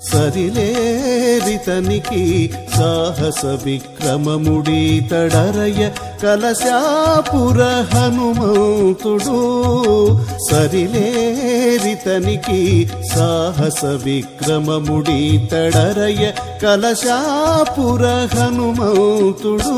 సరిలేరితనికి సాహస విక్రమముడి తడరయ కలశాపుర హనుమంతుడు సరిలేరితనికి సాహస విక్రమముడి తడరయ కలశాపుర హనుమంతుడు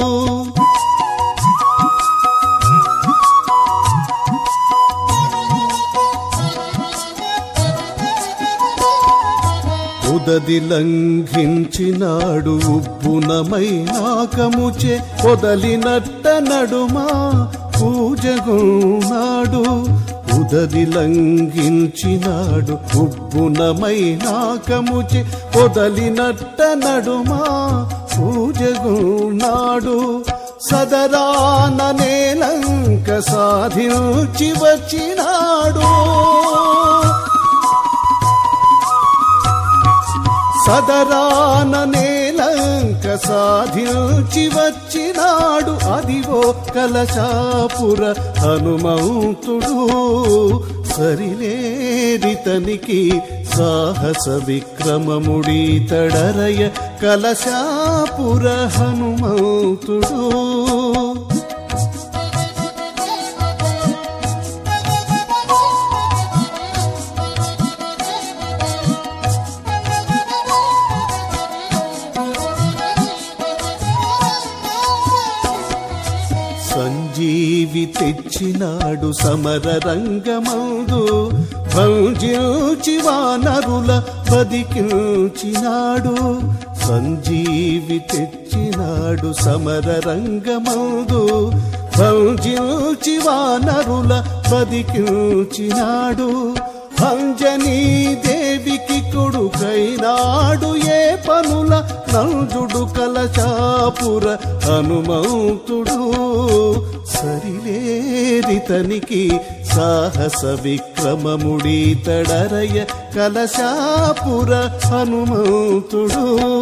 ఉదది లంఘించినాడు ఉబ్బునమై నాకముచే పొదలినట్ట నడుమా పూజగున్నాడు ఉదది లంఘించినాడు ఉబ్బునమై నాకముచే పొదలినట్ట నడుమా పూజగున్నాడు సదరాన నేలంక సాధించి వచ్చినాడు సదరాన నేలంక సాధించి వచ్చినాడు అదివో కలశాపుర హనుమంతుడు సరిలేరితనికి సాహస విక్రమముడి తడరయ కలశాపుర హనుమంతుడు సంజీవి తెచ్చినాడు సమర రంగమందు భంజించి వానరుల బదికించినాడు సంజీవి తెచ్చినాడు సమర రంగమందు భంజించి వానరుల బదికించినాడు అంజనీ దేవికి కొడుకైనాడు ఏ పనుల నంజుడు కలచాపుర హనుమంతుడు సరిలేరితనికి సాహస విక్రమముడి తడరయ కలశాపుర హనుమంతుడు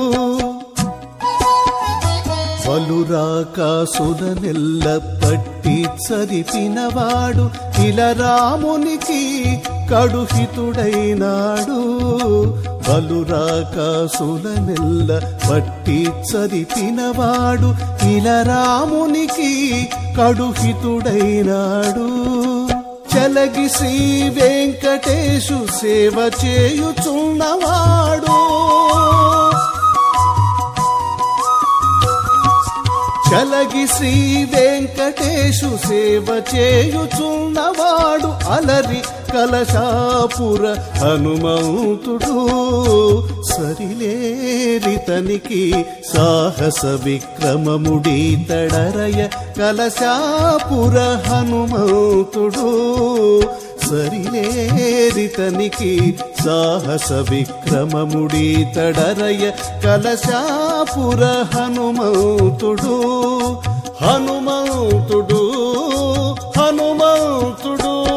పలురాకాసుల నెల్ల పట్టి చదిపినవాడు ఇలా రామునికి కడుహితుడైనాడు పలురాకాసుల నెల్ల పట్టి చదిపినవాడు ఇలా రామునికి కడుహితుడైనాడు చలగి శ్రీ వెంకటేశు సేవ చేయుచున్నవాడు చలగి శ్రీ వెంకటేశు సేవ చేయుచున్నవాడు అలరి కలశాపుర హనుమంతుడు సరిలేరితనికి సాహస విక్రమముడి తడరయ కలశాపుర హనుమంతుడు సరిలేరితనికి సాహస విక్రమముడి తడరయ కలశాపుర హనుమంతుడు హనుమంతుడు హనుమంతుడు